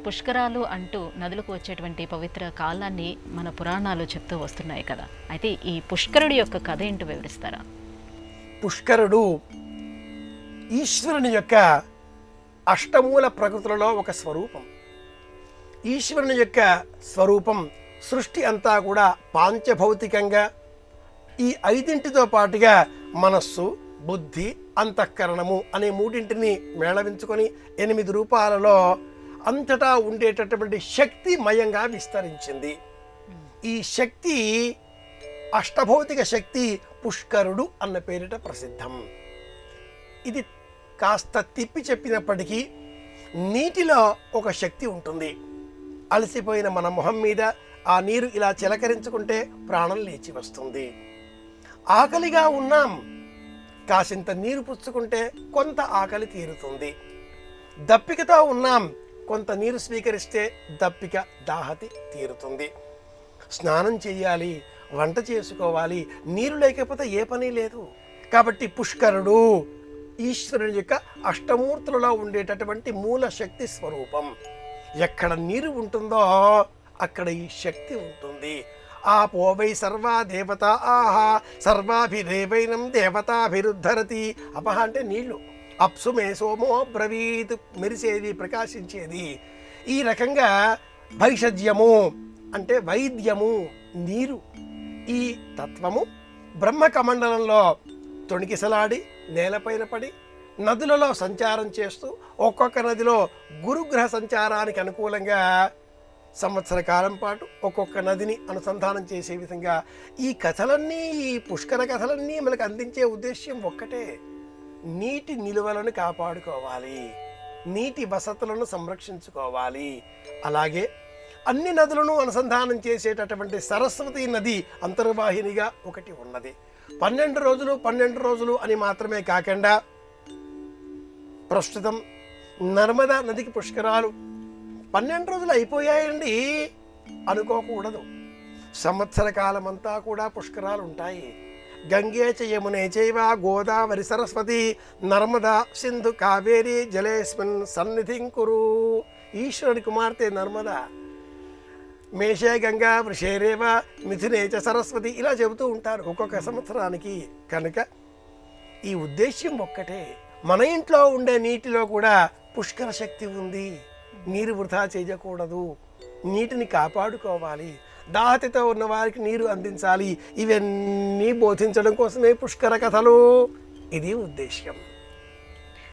పుష్కరాలు అంటూ నదులకు వచ్చేటువంటి పవిత్ర కాలాన్ని మన పురాణాలు చెప్తూ వస్తున్నాయి కదా అయితే ఈ పుష్కరుడి యొక్క కథ ఏంటో వివరిస్తారా పుష్కరుడు ఈశ్వరుని యొక్క అష్టమూల ప్రకృతులలో ఒక స్వరూపం ఈశ్వరుని యొక్క స్వరూపం సృష్టి అంతా కూడా పాంచభౌతికంగా ఈ ఐదింటితో పాటుగా మనస్సు బుద్ధి అంతఃకరణము అనే మూడింటిని మేళవించుకొని ఎనిమిది రూపాలలో అంతటా ఉండేటటువంటి శక్తిమయంగా విస్తరించింది ఈ శక్తి అష్టభౌతిక శక్తి పుష్కరుడు అన్న పేరిట ప్రసిద్ధం ఇది కాస్త తిప్పి చెప్పినప్పటికీ నీటిలో ఒక శక్తి ఉంటుంది అలసిపోయిన మన మొహం మీద ఆ నీరు ఇలా చిలకరించుకుంటే ప్రాణం లేచి వస్తుంది ఆకలిగా ఉన్నాం కాసింత నీరు పుచ్చుకుంటే కొంత ఆకలి తీరుతుంది దప్పికతో ఉన్నాం కొంత నీరు స్వీకరిస్తే దప్పిక దాహతి తీరుతుంది స్నానం చేయాలి వంట చేసుకోవాలి నీరు లేకపోతే ఏ పని లేదు కాబట్టి పుష్కరుడు ఈశ్వరుని యొక్క అష్టమూర్తులలో ఉండేటటువంటి మూల శక్తి స్వరూపం ఎక్కడ నీరు ఉంటుందో అక్కడ ఈ శక్తి ఉంటుంది ఆ పోవై సర్వా దేవత ఆహా సర్వాభిరేవైనం దేవతాభిరుద్ధరతి అపహ అంటే నీళ్లు అప్సు మే సోమో బ్రవీత్ మెరిసేది ప్రకాశించేది ఈ రకంగా భైషజ్యము అంటే వైద్యము నీరు ఈ తత్వము బ్రహ్మకమండలంలో తొణికిసలాడి నేలపైన పడి నదులలో సంచారం చేస్తూ ఒక్కొక్క నదిలో గురుగ్రహ సంచారానికి అనుకూలంగా సంవత్సర కాలం పాటు ఒక్కొక్క నదిని అనుసంధానం చేసే విధంగా ఈ కథలన్నీ ఈ పుష్కర కథలన్నీ మనకు అందించే ఉద్దేశ్యం ఒక్కటే నీటి నిలువలను కాపాడుకోవాలి నీటి వసతులను సంరక్షించుకోవాలి అలాగే అన్ని నదులను అనుసంధానం చేసేటటువంటి సరస్వతి నది అంతర్వాహినిగా ఒకటి ఉన్నది పన్నెండు రోజులు పన్నెండు రోజులు అని మాత్రమే కాకుండా ప్రస్తుతం నర్మదా నదికి పుష్కరాలు పన్నెండు రోజులు అయిపోయాయండి అనుకోకూడదు సంవత్సర కాలమంతా కూడా పుష్కరాలు ఉంటాయి గంగే చ యమునే చైవ గోదావరి సరస్వతి నర్మదా సింధు కావేరి జలేస్మిన్ సన్నిధిం కురు ఈశ్వరుని కుమార్తె నర్మదా మేషే గంగా వృషేరేవ మిథునే చ సరస్వతి ఇలా చెబుతూ ఉంటారు ఒక్కొక్క సంవత్సరానికి కనుక ఈ ఉద్దేశ్యం ఒక్కటే మన ఇంట్లో ఉండే నీటిలో కూడా పుష్కర శక్తి ఉంది నీరు వృధా చేయకూడదు నీటిని కాపాడుకోవాలి దాహతితో ఉన్న వారికి నీరు అందించాలి ఇవన్నీ బోధించడం కోసమే పుష్కర కథలు ఇది ఉద్దేశ్యం